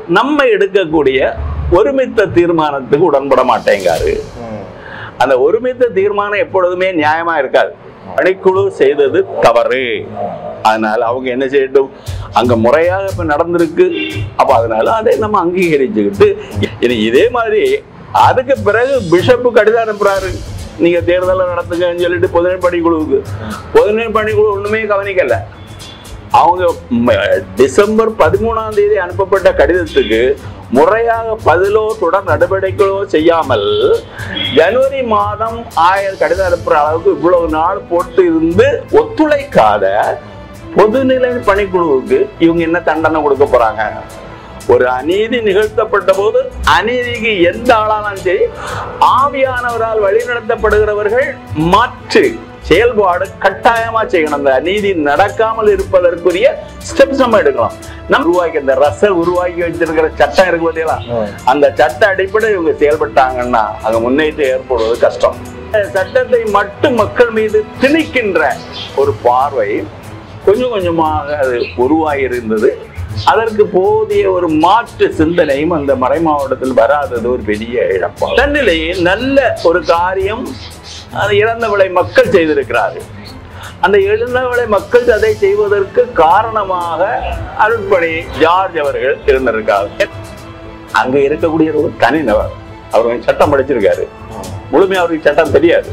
நம்ம எடுக்கக்கூடிய ஒருமித்த தீர்மானத்துக்கு உடன்பட மாட்டேங்காரு அந்த ஒருமித்த தீர்மானம் எப்பொழுதுமே நியாயமா இருக்காது பணிக்குழு செய்தது தவறு அதனால அவங்க என்ன செய்யட்டும் அங்க முறையாக இப்ப நடந்திருக்கு அப்ப அதனால அதை நம்ம அங்கீகரிச்சுக்கிட்டு இனி இதே மாதிரி அதுக்கு பிறகு பிஷப்பு கடிதம் அனுப்புறாரு நீங்க தேர்தலை நடத்துங்கன்னு சொல்லிட்டு பொதுநெறி பணிக்குழுவுக்கு பொதுநெறி பணிக்குழு ஒண்ணுமே கவனிக்கல அவங்க ம- டிசம்பர் பதிமூணாம் தேதி அனுப்பப்பட்ட கடிதத்துக்கு முறையாக பதிலோ தொடர் நடவடிக்கைகளோ செய்யாமல் ஜனவரி மாதம் ஆயிரம் கடிதம் அனுப்புற அளவுக்கு இவ்வளவு நாள் போட்டு இருந்து ஒத்துழைக்காத பொதுநிலை பணிக்குழுவுக்கு இவங்க என்ன தண்டனை கொடுக்க போறாங்க ஒரு அநீதி நிகழ்த்தப்பட்ட போது அநீதிக்கு எந்த ஆளானாலும் சரி ஆவியானவரால் வழிநடத்தப்படுகிறவர்கள் மாற்று செயல்பாடு கட்டாயமா செய்யணும் அந்த அநீதி நடக்காமல் இருப்பதற்குரிய ஸ்டெப்ஸ் நம்ம எடுக்கலாம் நம்ம உருவாக்கி இந்த ரசல் உருவாக்கி வச்சிருக்கிற சட்டம் இருக்கு பார்த்தீங்களா அந்த சட்ட அடிப்படை இவங்க செயல்பட்டாங்கன்னா அங்க முன்னேற்றம் ஏற்படுவது கஷ்டம் இந்த சட்டத்தை மட்டும் மக்கள் மீது திணிக்கின்ற ஒரு பார்வை கொஞ்சம் கொஞ்சமாக அது உருவாகி இருந்தது அதற்கு போதிய ஒரு மாற்று சிந்தனையும் அந்த மறை மாவட்டத்தில் வராதது ஒரு பெரிய இழப்பா தன்னிலேயே நல்ல ஒரு காரியம் அது இறந்தவளை மக்கள் செய்திருக்கிறார்கள் அந்த இழந்தவளை மக்கள் அதை செய்வதற்கு காரணமாக அருட்பணி ஜார்ஜ் அவர்கள் இருந்திருக்காங்க அங்க இருக்கக்கூடிய ஒரு தனிநபர் அவர் கொஞ்சம் சட்டம் படிச்சிருக்காரு முழுமையா அவருக்கு சட்டம் தெரியாது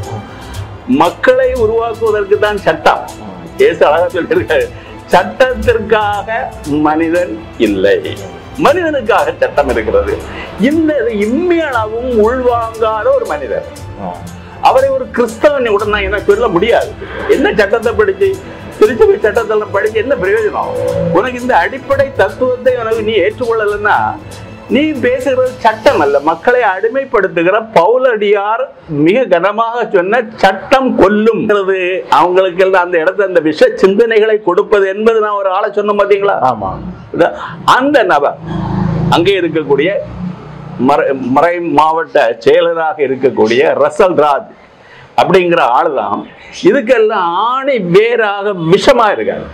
மக்களை உருவாக்குவதற்கு தான் சட்டம் ஏசு அழகா சொல்லியிருக்காரு சட்டத்திற்காக மனிதன் இல்லை மனிதனுக்காக சட்டம் இருக்கிறது இந்த இம்மையளவும் உள்வாங்காத ஒரு மனிதர் அவரை ஒரு கிறிஸ்தவன் உடனே என்ன சொல்ல முடியாது என்ன சட்டத்தை படிச்சு திருச்சபை சட்டத்தில் படிச்சு என்ன பிரயோஜனம் உனக்கு இந்த அடிப்படை தத்துவத்தை உனக்கு நீ ஏற்றுக்கொள்ளலைன்னா நீ பேசுகிறது சட்டம் அல்ல மக்களை அடிமைப்படுத்துகிற பவுலடியார் மிக கனமாக சொன்ன சட்டம் கொல்லும் அவங்களுக்கு எல்லாம் அந்த இடத்துல அந்த விஷ சிந்தனைகளை கொடுப்பது என்பது நான் ஒரு ஆளை சொன்ன பார்த்தீங்களா ஆமா இதா- அந்த நபர் அங்கே இருக்கக்கூடிய மறை மறை மாவட்ட செயலராக இருக்கக்கூடிய ரசல் ராஜ் அப்படிங்கிற ஆளுதான் இதுக்கெல்லாம் ஆணி வேறாக விஷமா இருக்காரு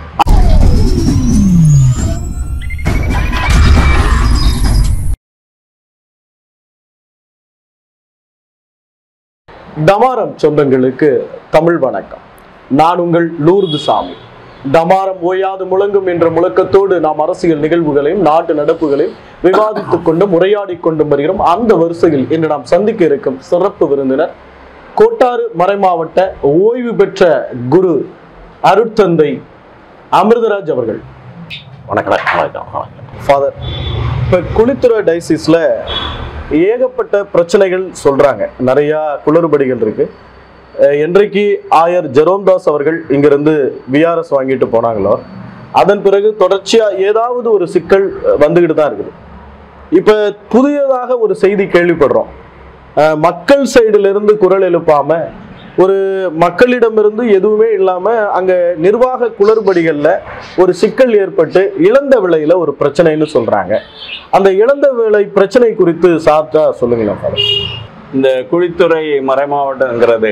டமாரம் சொந்தங்களுக்கு தமிழ் வணக்கம் நான் உங்கள் லூர்து சாமி டமாரம் ஓயாது முழங்கும் என்ற முழக்கத்தோடு நாம் அரசியல் நிகழ்வுகளையும் நாட்டு நடப்புகளையும் விவாதித்துக் கொண்டும் உரையாடிக் கொண்டும் வருகிறோம் அந்த வரிசையில் இன்று நாம் சந்திக்க இருக்கும் சிறப்பு விருந்தினர் கோட்டாறு மறைமாவட்ட ஓய்வு பெற்ற குரு அருட்தந்தை அமிர்தராஜ் அவர்கள் வணக்கம் வணக்கம் வணக்கம் ஃபாதர் இப்போ குளித்துறை டைசிஸில் ஏகப்பட்ட பிரச்சனைகள் சொல்றாங்க நிறைய குளறுபடிகள் இருக்கு அஹ் என்றைக்கு ஆயர் ஜெரோம்தாஸ் அவர்கள் இங்கிருந்து விஆர்எஸ் வாங்கிட்டு போனாங்களோ அதன் பிறகு தொடர்ச்சியா ஏதாவது ஒரு சிக்கல் அஹ், வந்துகிட்டு தான் இருக்குது இப்ப புதியதாக ஒரு செய்தி கேள்விப்படுறோம் அஹ், மக்கள் சைடுல இருந்து குரல் எழுப்பாம ஒரு மக்களிடமிருந்து எதுவுமே இல்லாம அங்க நிர்வாக குளறுபடிகள்ல ஒரு சிக்கல் ஏற்பட்டு இழந்த விலையில ஒரு பிரச்சனைன்னு சொல்றாங்க அந்த இழந்த விலை பிரச்சனை குறித்து சார்ட்டா சொல்லுங்களேன் father. இந்த குழித்துறை மறைமாவட்டங்கிறது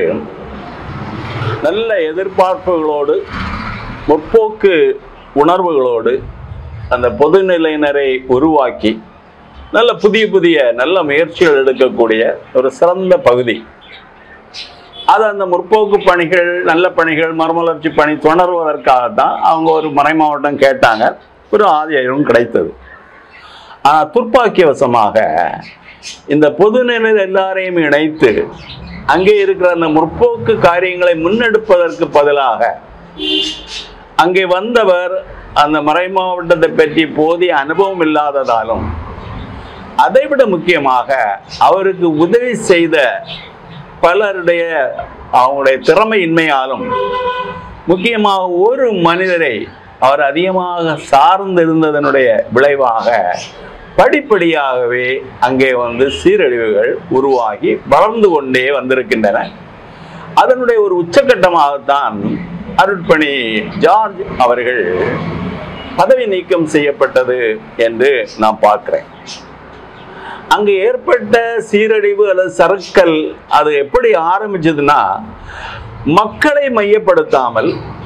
நல்ல எதிர்பார்ப்புகளோடு முற்போக்கு உணர்வுகளோடு அந்த பொதுநிலையினரை உருவாக்கி நல்ல புதிய புதிய நல்ல முயற்சிகள் எடுக்கக்கூடிய ஒரு சிறந்த பகுதி அது அந்த முற்போக்கு பணிகள் நல்ல பணிகள் மறுமலர்ச்சி பணி தொடர்வதற்காகத்தான் அவங்க ஒரு மறைமாவட்டம் கேட்டாங்க ஒரு ஆதியம் கிடைத்தது ஆனால் துர்ப்பாக்கியவசமாக இந்த பொதுநிலையில் எல்லாரையும் இணைத்து அங்கே இருக்கிற அந்த முற்போக்கு காரியங்களை முன்னெடுப்பதற்கு பதிலாக அங்கே வந்தவர் அந்த மறை மாவட்டத்தை பற்றி போதிய அனுபவம் இல்லாததாலும் அதைவிட முக்கியமாக அவருக்கு உதவி செய்த பலருடைய அவங்களுடைய திறமையின்மையாலும் முக்கியமாக ஒரு மனிதரை அவர் அதிகமாக சார்ந்திருந்ததனுடைய விளைவாக படிப்படியாகவே அங்கே வந்து சீரழிவுகள் உருவாகி வளர்ந்து கொண்டே வந்திருக்கின்றன அதனுடைய ஒரு உச்சக்கட்டமாகத்தான் அருட்பணி ஜார்ஜ் அவர்கள் பதவி நீக்கம் செய்யப்பட்டது என்று நான் பார்க்கிறேன் அங்கு ஏற்பட்ட சீரழிவு அல்லது சறுக்கல் அது எப்படி ஆரம்பிச்சதுன்னா மக்களை மையப்படுத்தாமல்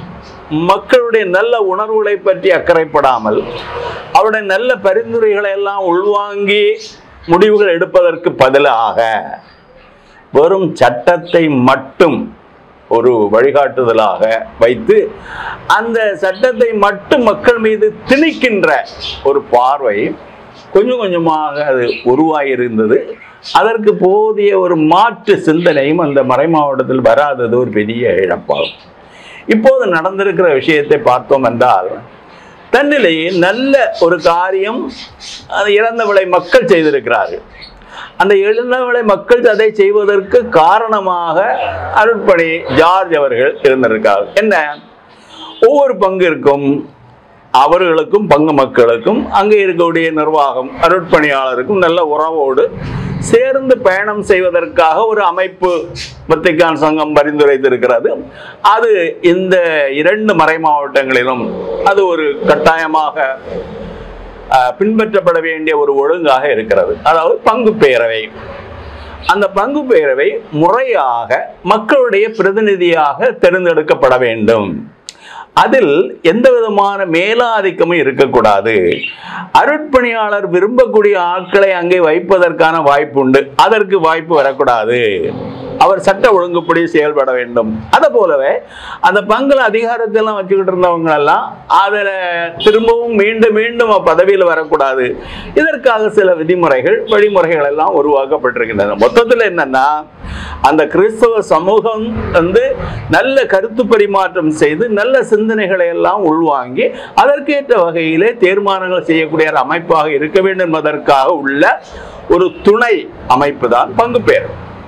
மக்களுடைய நல்ல உணர்வுகளை பற்றி அக்கறைப்படாமல் அவருடைய நல்ல பரிந்துரைகளை எல்லாம் உள்வாங்கி முடிவுகள் எடுப்பதற்கு பதிலாக வெறும் சட்டத்தை மட்டும் ஒரு வழிகாட்டுதலாக வைத்து அந்த சட்டத்தை மட்டும் மக்கள் மீது திணிக்கின்ற ஒரு பார்வை கொஞ்சம் கொஞ்சமாக அது உருவாகியிருந்தது அதற்கு போதிய ஒரு மாற்று சிந்தனையும் அந்த மறைமாவட்டத்தில் வராதது ஒரு பெரிய இழப்பாகும் இப்போது நடந்திருக்கிற விஷயத்தை பார்த்தோம் என்றால் தன்னிலேயே நல்ல ஒரு காரியம் அது இறந்தவளை மக்கள் செய்திருக்கிறார்கள் அந்த இளந்தவளை மக்கள் அதை செய்வதற்கு காரணமாக அருட்பணி ஜார்ஜ் அவர்கள் இருந்திருக்கார் என்ன ஒவ்வொரு பங்கிற்கும் அவர்களுக்கும் பங்கு மக்களுக்கும் அங்கே இருக்கக்கூடிய நிர்வாகம் அருட்பணியாளருக்கும் நல்ல உறவோடு சேர்ந்து பயணம் செய்வதற்காக ஒரு அமைப்பு வத்திக்கான் சங்கம் பரிந்துரைத்திருக்கிறது அது இந்த இரண்டு மறை மாவட்டங்களிலும் அது ஒரு கட்டாயமாக அஹ், பின்பற்றப்பட வேண்டிய ஒரு ஒழுங்காக இருக்கிறது அதாவது பங்கு பேரவை அந்த பங்கு பேரவை முறையாக மக்களுடைய பிரதிநிதியாக தேர்ந்தெடுக்கப்பட வேண்டும் அதில் எந்த விதமான மேலாதிக்கமும் இருக்கக்கூடாது அருட்பணியாளர் விரும்பக்கூடிய ஆட்களை அங்கே வைப்பதற்கான வாய்ப்பு உண்டு அதற்கு வாய்ப்பு வரக்கூடாது அவர் சட்ட ஒழுங்குப்படி செயல்பட வேண்டும் அதை போலவே அந்த பங்குல அதிகாரத்தெல்லாம் வச்சுக்கிட்டு இருந்தவங்க எல்லாம் அதில் திரும்பவும் மீண்டும் மீண்டும் பதவியில் வரக்கூடாது இதற்காக சில விதிமுறைகள் வழிமுறைகள் எல்லாம் உருவாக்கப்பட்டிருக்கின்றன மொத்தத்தில் என்னன்னா அந்த கிறிஸ்தவ சமூகம் வந்து நல்ல கருத்து பரிமாற்றம் செய்து நல்ல சிந்தனைகளை எல்லாம் உள்வாங்கி அதற்கேற்ற வகையிலே தீர்மானங்கள் செய்யக்கூடிய ஒரு அமைப்பாக இருக்க வேண்டும் என்பதற்காக உள்ள ஒரு துணை அமைப்பு தான் பங்கு பேர்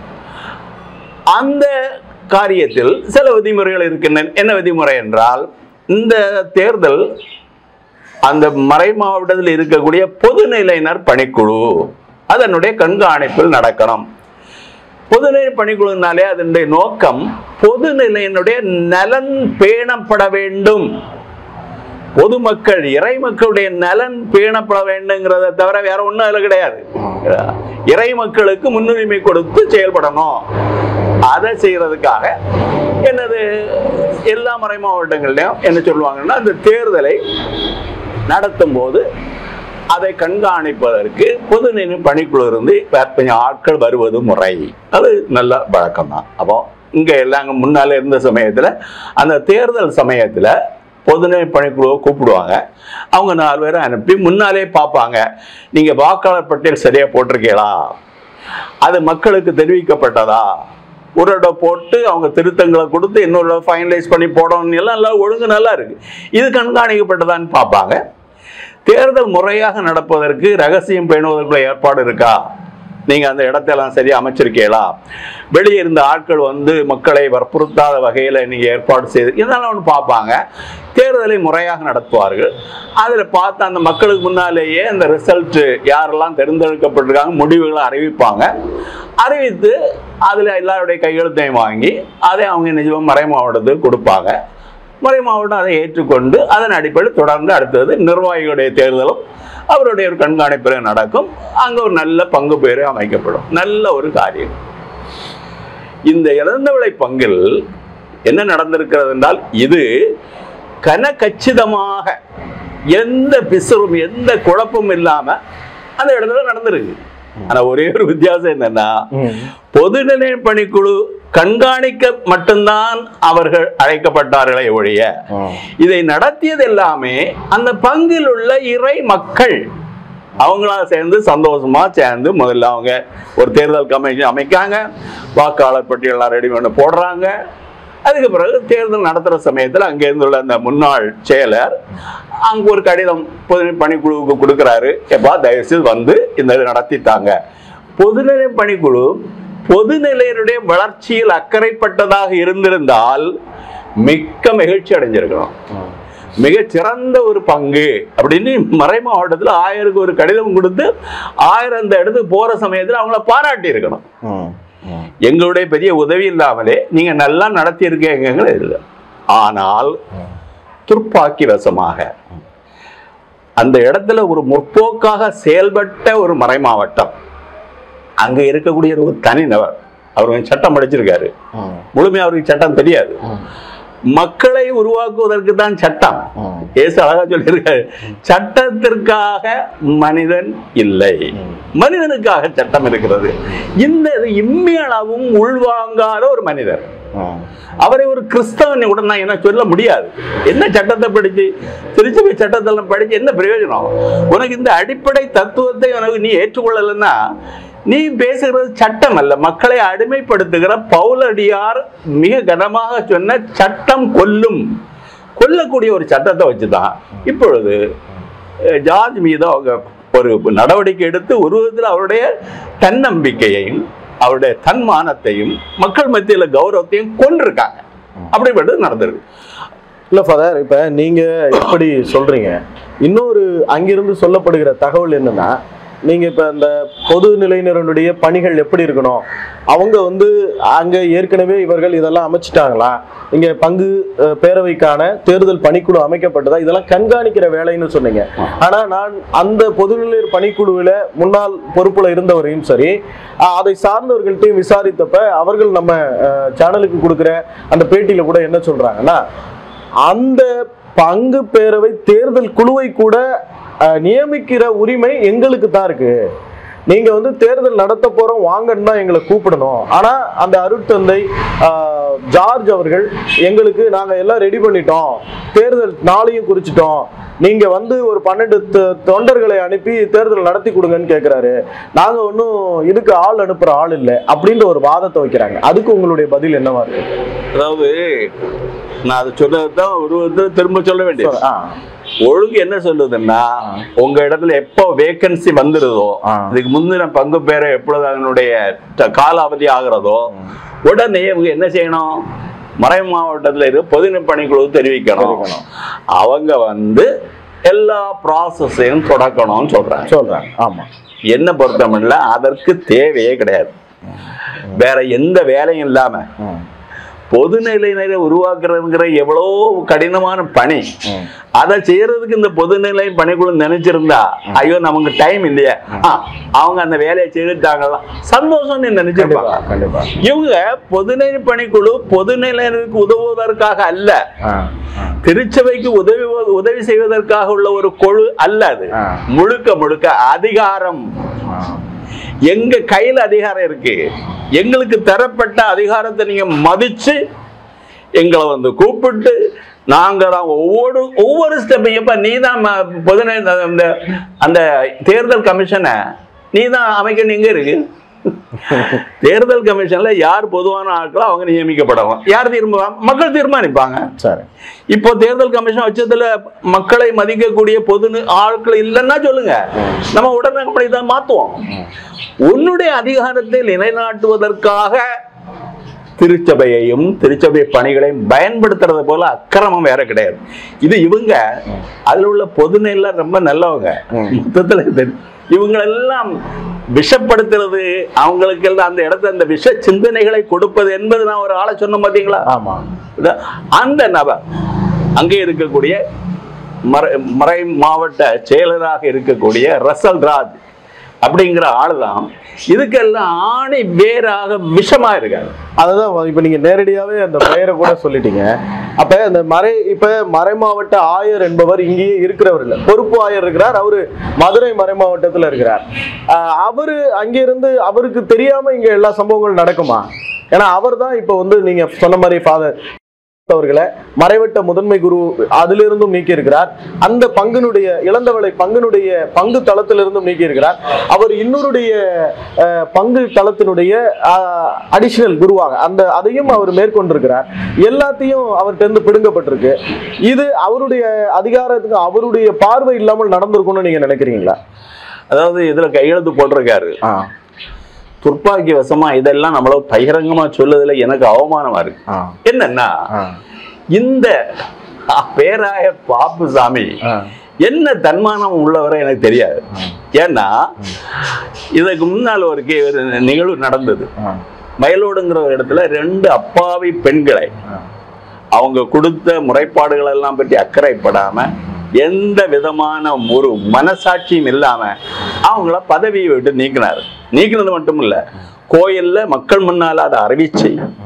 அந்த காரியத்தில் சில விதிமுறைகள் இருக்கின்றன என்ன விதிமுறை என்றால் இந்த தேர்தல் அந்த மறை மாவட்டத்தில் இருக்கக்கூடிய பொதுநிலையினர் பணிக்குழு அதனுடைய கண்காணிப்பில் நடக்கணும் பொதுநிலை பணிக்குழுனாலே அதனுடைய நோக்கம் பொதுநிலையினுடைய நலன் பேணப்பட வேண்டும் பொதுமக்கள் இறை மக்களுடைய நலன் பேணப்பட வேண்டுங்கிறத தவிர வேற ஒண்ணும் அதுல கிடையாது இறை மக்களுக்கு முன்னுரிமை கொடுத்து செயல்படணும் அதை செய்யறதுக்காக என்னது எல்லா மறை மாவட்டங்கள்லயும் என்ன சொல்லுவாங்கன்னா அந்த தேர்தலை நடத்தும் போது அதை கண்காணிப்பதற்கு பொதுநிலை பணிக்குழு இருந்து வேற கொஞ்சம் ஆட்கள் வருவது முறை அது நல்ல வழக்கம் தான் அப்போ இங்க எல்லாம் அங்க முன்னால இருந்த சமயத்துல அந்த தேர்தல் சமயத்துல பொதுநிலை பணிக்குழுவை கூப்பிடுவாங்க அவங்க நாலு பேரை அனுப்பி முன்னாலே பார்ப்பாங்க நீங்க வாக்காளர் பட்டியல் சரியா போட்டிருக்கீங்களா அது மக்களுக்கு தெரிவிக்கப்பட்டதா ஒரு இடம் போட்டு அவங்க திருத்தங்களை கொடுத்து இன்னொரு ஃபைனலைஸ் பண்ணி போடணும் எல்லாம் நல்லா ஒழுங்கு நல்லா இருக்கு இது கண்காணிக்கப்பட்டதான்னு பார்ப்பாங்க தேர்தல் முறையாக நடப்பதற்கு ரகசியம் பேணுவதற்குள்ள ஏற்பாடு இருக்கா நீங்க அந்த இடத்தெல்லாம் சரியா அமைச்சிருக்கீங்களா வெளியே இருந்த ஆட்கள் வந்து மக்களை வற்புறுத்தாத வகையில நீங்க ஏற்பாடு செய்து இதெல்லாம் ஒன்று பார்ப்பாங்க தேர்தலை முறையாக நடத்துவார்கள் அதில் பார்த்து அந்த மக்களுக்கு முன்னாலேயே அந்த ரிசல்ட் யாரெல்லாம் தேர்ந்தெடுக்கப்பட்டிருக்காங்க முடிவுகளை அறிவிப்பாங்க அறிவித்து அதில் எல்லாருடைய கையெழுத்தையும் வாங்கி அதை அவங்க நிஜமாக மறை மாவட்டத்துக்கு கொடுப்பாங்க மறை மாவட்டம் அதை ஏற்றுக்கொண்டு அதன் அடிப்படையில் தொடர்ந்து அடுத்தது நிர்வாகிகளுடைய தேர்தலும் அவருடைய ஒரு கண்காணிப்பில் நடக்கும் அங்கே ஒரு நல்ல பங்கு பேர் அமைக்கப்படும் நல்ல ஒரு காரியம் இந்த இழந்தவளை பங்கில் என்ன நடந்திருக்கிறது என்றால் இது கன கச்சிதமாக எந்த பிசுறும் எந்த குழப்பமும் இல்லாம அந்த இடத்துல நடந்திருக்கு ஆனா ஒரே ஒரு வித்தியாசம் என்னன்னா பொதுநிலை பணிக்குழு கண்காணிக்க மட்டும்தான் அவர்கள் அழைக்கப்பட்டார்களே ஒழிய இதை நடத்தியது எல்லாமே அந்த பங்கில் உள்ள இறை மக்கள் அவங்களா சேர்ந்து சந்தோஷமா சேர்ந்து முதல்ல அவங்க ஒரு தேர்தல் கமிஷன் அமைக்காங்க வாக்காளர் பட்டியலாம் ரெடி பண்ணி போடுறாங்க அதுக்கு பிறகு தேர்தல் நடத்துகிற சமயத்தில் அங்கே இருந்துள்ள அந்த முன்னாள் செயலர் அங்கே ஒரு கடிதம் பொது பணிக்குழுவுக்கு கொடுக்குறாரு எப்பா தயவுசெய்து வந்து இந்த இதை நடத்தித்தாங்க பொதுநிலை பணிக்குழு பொதுநிலையினுடைய வளர்ச்சியில் அக்கறைப்பட்டதாக இருந்திருந்தால் மிக்க மகிழ்ச்சி அடைஞ்சிருக்கணும் மிகச் சிறந்த ஒரு பங்கு அப்படின்னு மறை மாவட்டத்தில் ஆயிருக்கு ஒரு கடிதம் கொடுத்து ஆயிரம் அந்த இடத்துக்கு போற சமயத்தில் அவங்கள பாராட்டி இருக்கணும் எங்களுடைய பெரிய உதவி இல்லாமலே நீங்க நல்லா நடத்தி இருக்கீங்க இல்லை ஆனால் துர்ப்பாக்கி வசமாக அந்த இடத்துல ஒரு முற்போக்காக செயல்பட்ட ஒரு மறை மாவட்டம் அங்க இருக்கக்கூடிய ஒரு தனிநபர் அவர் கொஞ்சம் சட்டம் படிச்சிருக்காரு முழுமையா அவருக்கு சட்டம் தெரியாது மக்களை உருவாக்குவதற்கு தான் சட்டம் ம். ஏசு அழகா சொல்லியிருக்காரு சட்டத்திற்காக மனிதன் இல்லை மனிதனுக்காக சட்டம் இருக்கிறது இந்த இது இம்மியளவும் உள்வாங்காத ஒரு மனிதர் ம். அவரை ஒரு கிறிஸ்தவன் கூட நான் என்ன சொல்ல முடியாது என்ன சட்டத்தை படிச்சு திருச்சபை சட்டத்தெல்லாம் படிச்சு என்ன பிரயோஜனம் உனக்கு இந்த அடிப்படை தத்துவத்தை உனக்கு நீ ஏற்றுக்கொள்ளலைன்னா நீ பேசுகிறது சட்டம் அல்ல மக்களை அடிமைப்படுத்துகிற பவுலடியார் மிக கனமாக சொன்ன சட்டம் கொல்லும் கொல்லக்கூடிய ஒரு சட்டத்தை வச்சுதான் இப்பொழுது அஹ், ஜார்ஜ் மீது அவங்க ஒரு நடவடிக்கை எடுத்து ஒரு விதத்தில் அவருடைய தன்னம்பிக்கையையும் அவருடைய தன்மானத்தையும் மக்கள் மத்தியில கௌரவத்தையும் கொண்டிருக்காங்க அப்படிப்பட்டது நடந்திருக்கு இல்ல ஃபாதர் இப்ப நீங்க எப்படி சொல்றீங்க இன்னொரு அங்கிருந்து சொல்லப்படுகிற தகவல் என்னன்னா நீங்க இப்ப இந்த பொது நிலையினருடைய பணிகள் எப்படி இருக்கணும் அவங்க வந்து அங்க ஏற்கனவே இவர்கள் இதெல்லாம் அமைச்சிட்டாங்களா இங்க பங்கு அஹ், பேரவைக்கான தேர்தல் பணிக்குழு அமைக்கப்பட்டதா இதெல்லாம் கண்காணிக்கிற வேலைன்னு சொன்னீங்க ஆனா நான் அந்த பொதுநிலையர் பணிக்குழுவில முன்னாள் பொறுப்புல இருந்தவரையும் சரி அஹ், அதை சார்ந்தவர்கள்ட்டையும் விசாரித்தப்ப அவர்கள் நம்ம அஹ், சேனலுக்கு கொடுக்குற அந்த பேட்டியில கூட என்ன சொல்றாங்கன்னா அந்த பங்கு பேரவை தேர்தல் குழுவை கூட அஹ், நியமிக்கிற உரிமை எங்களுக்கு தான் இருக்கு நீங்க வந்து தேர்தல் நடத்த போறோம் வாங்கன்னு தான் எங்களை கூப்பிடணும் ஆனா அந்த அருட்தந்தை அஹ், ஜார்ஜ் அவர்கள் எங்களுக்கு நாங்க எல்லாம் ரெடி பண்ணிட்டோம் தேர்தல் நாளையும் குறிச்சிட்டோம் நீங்க வந்து ஒரு பன்னெண்டு தொ- தொண்டர்களை அனுப்பி தேர்தல் நடத்தி கொடுங்கன்னு கேக்குறாரு நாங்க ஒன்றும் இதுக்கு ஆள் அனுப்புற ஆள் இல்லை அப்படின்ற ஒரு வாதத்தை வைக்கிறாங்க அதுக்கு உங்களுடைய பதில் என்னவா இருக்கு அதாவது நான் அதை சொன்னதுதான் ஒரு விதத்துல திரும்ப சொல்ல வேண்டியது ஆ ஒழுங்கு என்ன சொல்லுதுன்னா உங்க இடத்துல எப்போ வேகன்சி வந்துருதோ ஆ. இதுக்கு முந்தின பங்கு பேர எப்பொழுது அதனுடைய த- கால அவதி ஆகிறதோ உடனே இவங்க என்ன செய்யணும் மறை மாவட்டத்தில் இருக்க பொதுநல பணிக்குழு தெரிவிக்கணும் தெரிவிக்கணும். அவங்க வந்து எல்லா ப்ராசஸையும் தொடக்கணும்னு சொல்றாங்க சொல்றாங்க ஆமா என்ன பொறுத்தமல்ல அதற்கு தேவையே கிடையாது வேற எந்த வேலையும் இல்லாம ம். பொதுநிலையினரை உருவாக்குறதுங்கிற எவ்வளோ கடினமான பணி ம். அதை செய்யறதுக்கு இந்த பொதுநிலை பணிக்குழு நினைச்சிருந்தா ஐயோ நமக்கு டைம் இல்லையா ஆ, அவங்க அந்த வேலையை செய்துட்டாங்களா சந்தோஷம் கண்டிப்பா நினைச்சிருப்பாங்க கண்டிப்பா இவங்க பொதுநிலை பணிக்குழு பொதுநிலையினருக்கு உதவுவதற்காக அல்ல ஆ, ஆ. திருச்சபைக்கு உதவி உதவி செய்வதற்காக உள்ள ஒரு குழு அல்ல அது ஆ. முழுக்க முழுக்க அதிகாரம் ஆ. எங்க கையில அதிகாரம் இருக்கு எங்களுக்கு தரப்பட்ட அதிகாரத்தை நீங்க மதிச்சு எங்களை வந்து கூப்பிட்டு நாங்க தான் ஒவ்வொரு ஒவ்வொரு ஸ்டெப்பையும் இப்ப நீ தான் பொதுநே அந்த அந்த தேர்தல் கமிஷனை நீ தான் அமைக்கணும் எங்க இருக்கு தேர்தல் கமிஷன்ல யார் பொதுவான ஆட்களோ அவங்க நியமிக்கப்படலாம் யார் தீர்மா மக்கள் தீர்மானிப்பாங்க சரி இப்போ தேர்தல் கமிஷன் வச்சதுல மக்களை மதிக்கக்கூடிய பொது நி- ஆட்கள் இல்லைன்னா சொல்லுங்க நம்ம உடனே அப்படி தான் மாத்துவோம் உன்னுடைய அதிகாரத்தை நிலைநாட்டுவதற்காக திருச்சபையையும் திருச்சபை பணிகளையும் பயன்படுத்துறது போல அக்கிரமம் வேற கிடையாது இது இவங்க அதுல உள்ள பொதுநிலை ரொம்ப நல்லவங்க ம். மொத்தத்துல இது இவங்களெல்லாம் விஷப்படுத்துறது அவங்களுக்கு எல்லாம் அந்த இடத்துல அந்த விஷ சிந்தனைகளை கொடுப்பது என்பது நான் ஒரு ஆளை சொன்ன பாத்தீங்களா ஆமா இதா- அந்த நபர் அங்கே இருக்கக்கூடிய மறை மறை மாவட்ட செயலராக இருக்கக்கூடிய ரசல் ராஜ் அப்படிங்கிற ஆளு தான் இதுக்கெல்லாம் ஆணி வேறாக விஷமா இருக்காரு அதுதான் இப்ப நீங்க நேரடியாவே அந்த பெயரை கூட சொல்லிட்டீங்க அப்ப அந்த மறை இப்ப மறை மாவட்ட ஆயர் என்பவர் இங்கேயே இருக்கிறவர் இல்ல பொறுப்பு ஆயர் இருக்கிறார் அவரு மதுரை மறை மாவட்டத்துல இருக்கிறார் ஆஹ் அவரு அங்கிருந்து அவருக்கு தெரியாம இங்க எல்லா சம்பவங்களும் நடக்குமா ஏன்னா அவர் தான் இப்ப வந்து நீங்க சொன்ன மாதிரி ஃபாதர் அவர்களை மறைவட்ட முதன்மை குரு அதிலிருந்தும் நீக்கி இருக்கிறார் அந்த பங்கினுடைய இளந்தவளை பங்கினுடைய பங்கு தளத்திலிருந்தும் நீக்கி இருக்கிறார் அவர் இன்னொருடைய அஹ், பங்கு தளத்தினுடைய அடிஷனல் குருவாக அந்த அதையும் அவர் மேற்கொண்டிருக்கிறார் எல்லாத்தையும் அவர்கிட்ட இருந்து பிடுங்கப்பட்டிருக்கு இது அவருடைய அதிகாரத்துக்கு அவருடைய பார்வை இல்லாமல் நடந்திருக்கும்னு நீங்க நினைக்கிறீங்களா அதாவது இதுல கையெழுத்து போட்டிருக்காரு ஆ துர்ப்பாக்கி வசமா இதெல்லாம் நம்மள பகிரங்கமா சொல்லுதுல எனக்கு அவமானமா இருக்கு ஆ என்னன்னா ஆ இந்த பேராய பாப்புசாமி ஆ என்ன தன்மானம் உள்ளவரை எனக்கு தெரியாது ஏன்னா இதுக்கு முன்னால் ஒரு கே- ஒரு நிகழ்வு நடந்தது ஆ மயிலோடுங்கிற ஒரு இடத்துல ரெண்டு அப்பாவி பெண்களை ஆ அவங்க கொடுத்த முறைப்பாடுகள் எல்லாம் பற்றி அக்கறைப்படாம எந்த விதமான ஒரு மனசாட்சியும் இல்லாம அவங்கள பதவியை விட்டு நீக்கினார் நீக்கினது மட்டும் இல்ல கோயில்ல மக்கள் முன்னால அதை அறிவிச்சு ம்.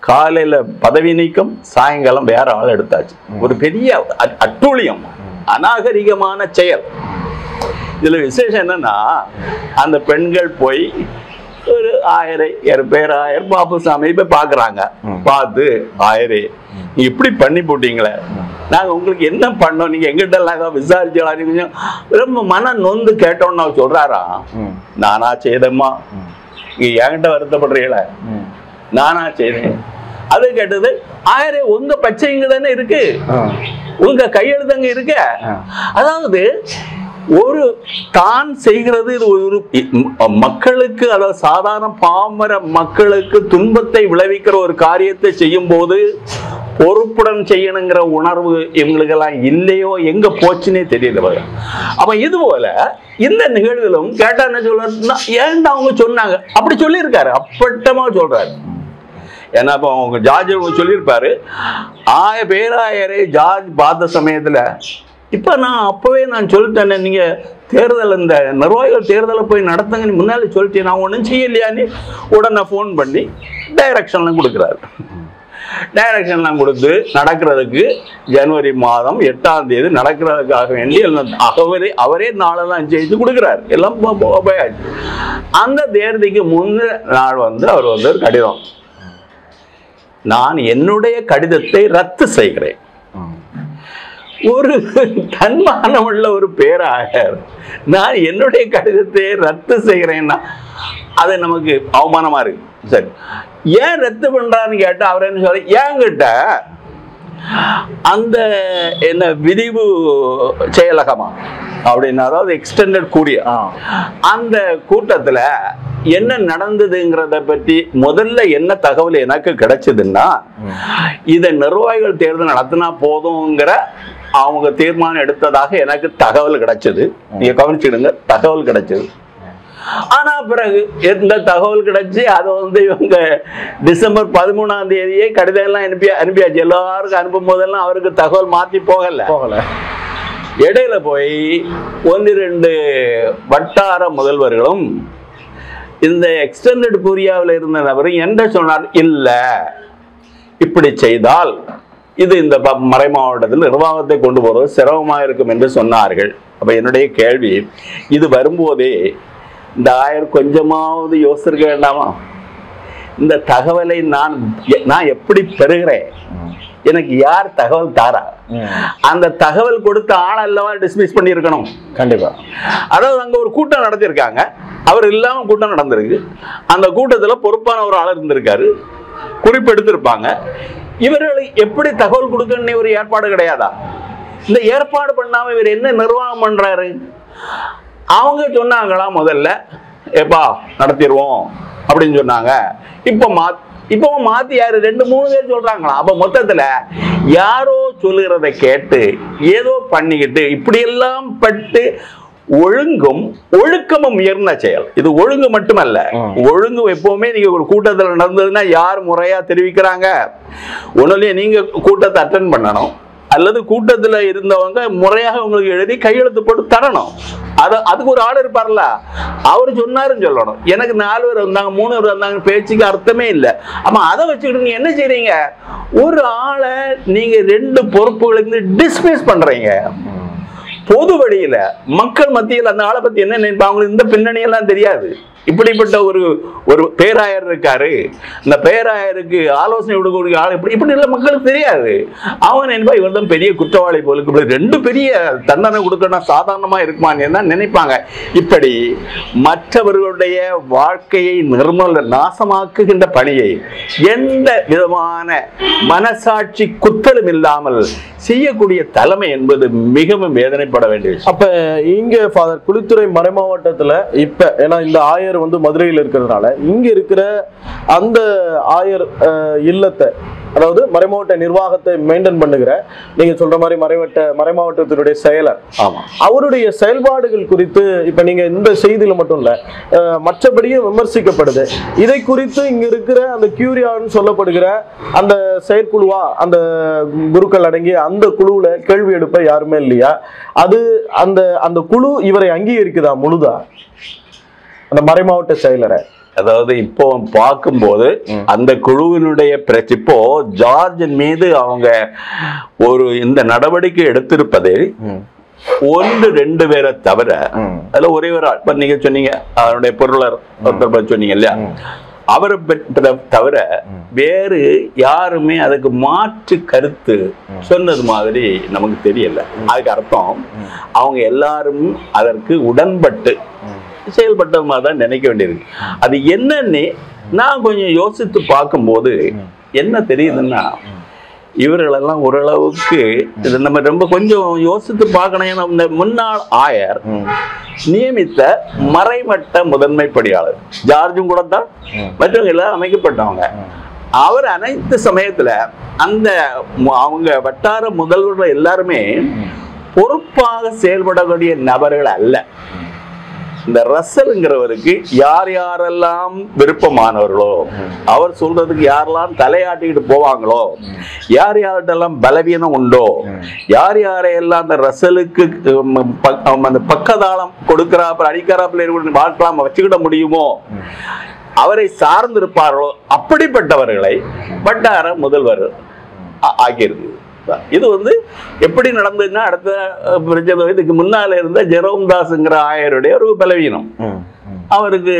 காலையில பதவி நீக்கம் சாயங்காலம் வேற ஆள் எடுத்தாச்சு ஒரு பெரிய அ- அட்டூழியம் அநாகரிகமான செயல் இதுல விசேஷம் என்னன்னா அந்த பெண்கள் போய் ஒரு ஆயிரம் இரு பேர் ஆயிரம் பாப்புசாமி போய் பாக்குறாங்க பார்த்து ஆயிரே நீ இப்படி பண்ணி போட்டீங்களே நாங்க உங்களுக்கு என்ன பண்ணோம் நீங்க எங்கிட்ட எல்லாம் விசாரிச்சலாம் நீங்க கொஞ்சம் ரொம்ப மன நொந்து கேட்டோம்னு அவர் சொல்றாரா ம். நானா செய்தம்மா நீங்க என்கிட்ட வருத்தப்படுறீங்களே ம். நானா செய்தேன் அது கேட்டது ஆயிரம் உங்க பச்சை இங்க தானே இருக்கு ஆ. உங்க கையெழுத்தங்க இருக்க ஆ. அதாவது ஒரு தான் செய்கிறது இது ஒரு ம- மக்களுக்கு அதாவது சாதாரண பாமர மக்களுக்கு துன்பத்தை விளைவிக்கிற ஒரு காரியத்தை செய்யும் போது பொறுப்புடன் செய்யணுங்கிற உணர்வு இவங்களுக்கெல்லாம் இல்லையோ எங்க போச்சுன்னே தெரியல பாரு. அப்ப இது போல இந்த நிகழ்விலும் கேட்டா என்ன சொல்றாருன்னா ஏன்டா அவங்க சொன்னாங்க அப்படி சொல்லியிருக்காரு அப்பட்டமா சொல்றாரு ஏன்னா இப்போ அவங்க ஜார்ஜ் அவங்க சொல்லியிருப்பாரு ஆய பேராயரை ஜார்ஜ் பார்த்த சமயத்துல இப்ப நான் அப்பவே நான் சொல்லிட்டேனே நீங்க தேர்தல் இந்த நிர்வாகிகள் தேர்தலை போய் நடத்துங்க நீ முன்னாலே சொல்லிட்டேன் நான் ஒன்றும் செய்யலையான்னு உடனே ஃபோன் பண்ணி டைரக்ஷன்லாம் கொடுக்குறாரு டைரக்ஷன்லாம் கொடுத்து நடக்கிறதுக்கு ஜனவரி மாதம் எட்டாம் தேதி நடக்கிறதுக்காக வேண்டி எல்லாம் அவரே அவரே நாளெல்லாம் செய்து கொடுக்குறாரு எல்லாம் போ- போ- போயாச்சு அந்த தேர்தலுக்கு முந்தின நாள் வந்து அவர் வந்து ஒரு கடிதம் நான் என்னுடைய கடிதத்தை ரத்து செய்கிறேன் ம். ஒரு தன்மானம் உள்ள ஒரு பேராயர் நான் என்னுடைய கடிதத்தை ரத்து செய்கிறேன்னா அது நமக்கு அவமானமா இருக்கு சரி ஏன் ரத்து பண்றான்னு கேட்டா அவர் என்ன சொல்ற என்கிட்ட அந்த என்ன விரிவு செயலகமா அப்படின்னு அதாவது எக்ஸ்டெண்டட் கூடிய ஆ. அந்த கூட்டத்துல என்ன நடந்ததுங்கிறத பற்றி முதல்ல என்ன தகவல் எனக்கு கிடைச்சதுன்னா இதை நிர்வாகிகள் தேர்தல் நடத்தினா போதுங்கிற அவங்க தீர்மானம் எடுத்ததாக எனக்கு தகவல் கிடைச்சது நீங்க கவனிச்சிடுங்க தகவல் கிடைச்சது ஆனா பிறகு எந்த தகவல் கிடைச்சு அதை வந்து இவங்க டிசம்பர் பதிமூணாம் தேதியே கடிதம் எல்லாம் அனுப்பி அனுப்பியாச்சு எல்லாருக்கும் அனுப்பும் போதெல்லாம் அவருக்கு தகவல் மாத்தி போகல போகல இடையில போய் ஒன்று ரெண்டு வட்டார முதல்வர்களும் இந்த எக்ஸ்டெண்டட் கொரியாவில் இருந்த நபர் என்ன சொன்னார் இல்ல இப்படி செய்தால் இது இந்த ப- மறை மாவட்டத்தில் நிர்வாகத்தை கொண்டு போறது சிரமமா இருக்கும் என்று சொன்னார்கள் அப்ப என்னுடைய கேள்வி இது வரும்போதே இந்த ஆயர் கொஞ்சமாவது யோசிச்சிருக்க வேண்டாமா இந்த தகவலை நான் எ- நான் எப்படி பெறுகிறேன் எனக்கு யார் தகவல் தாரா ம். அந்த தகவல் கொடுத்த ஆள் அல்லவா டிஸ்மிஸ் பண்ணியிருக்கணும் கண்டிப்பா அதாவது அங்க ஒரு கூட்டம் நடத்திருக்காங்க அவர் இல்லாம கூட்டம் நடந்திருக்கு அந்த கூட்டத்துல பொறுப்பான ஒரு ஆள் இருந்திருக்காரு குறிப்பு எடுத்திருப்பாங்க இவர்களுக்கு எப்படி தகவல் கொடுக்கணும்னு ஒரு ஏற்பாடு கிடையாதா இந்த ஏற்பாடு பண்ணாம இவர் என்ன நிர்வாகம் பண்றாரு அவங்க சொன்னாங்களா முதல்ல ஏப்பா நடத்திடுவோம் அப்படின்னு சொன்னாங்க இப்போ மா இப்போ மாத்தி யாரு ரெண்டு மூணு பேர் சொல்றாங்களா அப்ப மொத்தத்துல யாரோ சொல்லுகிறத கேட்டு ஏதோ பண்ணிக்கிட்டு இப்படியெல்லாம் பட்டு ஒழுங்கும் ஒழுக்கமும் உயர்ந்த செயல் இது ஒழுங்கு மட்டுமல்ல ம். ஒழுங்கு எப்பவுமே நீங்க ஒரு கூட்டத்துல நடந்ததுன்னா யார் முறையா தெரிவிக்கிறாங்க ஒண்ணுலயே நீங்க கூட்டத்தை அட்டன் பண்ணணும் அல்லது கூட்டத்துல இருந்தவங்க முறையாக உங்களுக்கு எழுதி கையெழுத்து போட்டு தரணும் அது அதுக்கு ஒரு ஆள் இருப்பார்ல அவர் சொன்னாருன்னு சொல்லணும் எனக்கு நாலு பேர் வந்தாங்க மூணு பேர் வந்தாங்க பேச்சுக்கு அர்த்தமே இல்லை ஆமா அதை வச்சுக்கிட்டு நீங்க என்ன செய்றீங்க ஒரு ஆளை நீங்க ரெண்டு பொறுப்புகளுக்கு டிஸ்மிஸ் பண்றீங்க பொது வழியில மக்கள் மத்தியில் அந்த ஆளை பத்தி என்ன நினைப்பாங்க அவங்களுக்கு இந்த பின்னணி எல்லாம் தெரியாது இப்படிப்பட்ட ஒரு ஒரு பேராயர் இருக்காரு இந்த பேராயருக்கு ஆலோசனை கொடுக்கக்கூடிய ஆள் இப்படி இப்படி எல்லாம் மக்களுக்கு தெரியாது அவங்க நினைப்பா இவர் தான் பெரிய குற்றவாளி போல இருக்கு. இப்படி ரெண்டு பெரிய தண்டனை கொடுக்கணும் சாதாரணமா இருக்குமான்னு தான் நினைப்பாங்க இப்படி மற்றவர்களுடைய வாழ்க்கையை நிர்மல நாசமாக்குகின்ற பணியை எந்த விதமான மனசாட்சி குத்தலும் இல்லாமல் செய்யக்கூடிய தலைமை என்பது மிகவும் வேதனைப்பட வேண்டிய விஷயம் அப்ப இங்க ஃபாதர் குளித்துறை மறைமாவட்டத்துல இப்ப ஏன்னா இந்த ஆயர் வந்து மதுரையில் இருக்கிறதுனால இங்க இருக்கிற அந்த ஆயர் அஹ், இல்லத்தை அதாவது மறைமாவட்ட நிர்வாகத்தை மெயின்டைன் பண்ணுகிற நீங்க சொல்ற மாதிரி மறைவட்ட மறைமாவட்டத்தினுடைய செயலர் ஆமா அவருடைய செயல்பாடுகள் குறித்து இப்ப நீங்க இந்த செய்தியில மட்டும் இல்ல அஹ், மற்றபடியும் விமர்சிக்கப்படுது இதை குறித்து இங்க இருக்கிற அந்த கியூரியான்னு சொல்லப்படுகிற அந்த செயற்குழுவா அந்த குருக்கள் அடங்கிய அந்த குழுவுல கேள்வி எடுப்ப யாருமே இல்லையா அது அந்த அந்த குழு இவரை அங்கீகரிக்குதா முழுதா அந்த மறைமாவட்ட செயலரை அதாவது இப்போ பார்க்கும்போது அந்த குழுவினுடைய பிரச்ச இப்போ ஜார்ஜின் மீது அவங்க ஒரு இந்த நடவடிக்கை எடுத்திருப்பது ம். ஒன்று ரெண்டு பேரை தவிர ம். அதுல ஒரே ஒரு ஆள் இப்ப நீங்க சொன்னீங்க அவருடைய பொருளர் ஒருத்தர் பத்தி சொன்னீங்க இல்லையா அவரை பெற்ற தவிர வேறு யாருமே அதுக்கு மாற்று கருத்து சொன்னது மாதிரி நமக்கு தெரியல அதுக்கு அர்த்தம் அவங்க எல்லாரும் அதற்கு உடன்பட்டு செயல்பட்ட மாதிரி தான் நினைக்க வேண்டியிருக்கு அது என்னன்னு நான் கொஞ்சம் யோசித்து பார்க்கும்போது என்ன தெரியுதுன்னா இவர்களெல்லாம் ஓரளவுக்கு இது நம்ம ரொம்ப கொஞ்சம் யோசித்து பார்க்கணும் ஏன்னா இந்த முன்னாள் ஆயர் ம். நியமித்த மறைமட்ட முதன்மை பணியாளர் ஜார்ஜும் கூட தான் மற்றவங்க எல்லாம் அமைக்கப்பட்டவங்க அவர் அனைத்து சமயத்துல அந்த மு- அவங்க வட்டார முதல்வர்கள் எல்லாருமே பொறுப்பாக செயல்படக்கூடிய நபர்கள் அல்ல இந்த ரசலுங்கிறவருக்கு யார் யாரெல்லாம் விருப்பமானவர்களோ அவர் சொல்றதுக்கு யாரெல்லாம் தலையாட்டிக்கிட்டு போவாங்களோ யார் யார்கிட்டெல்லாம் பலவீனம் உண்டோ யார் யாரையெல்லாம் அந்த ரசலுக்கு உம், பக்- உம், அந்த பக்கதாளம் கொடுக்கிறாப்புல அடிக்கிறாப்புல இருக்கிற வாழ்க்கலாம் வச்சுக்கிட முடியுமோ அவரை சார்ந்திருப்பார்களோ அப்படிப்பட்டவர்களை வட்டார முதல்வர் ஆ- ஆக்கியிருக்கு இது வந்து எப்படி நடந்ததுன்னா அடுத்த அஹ், பிரச்சனை இதுக்கு முன்னால இருந்த ஜெரோம் தாஸ்ங்கிற ஆயருடைய ஒரு பலவீனம் ம். ம். அவருக்கு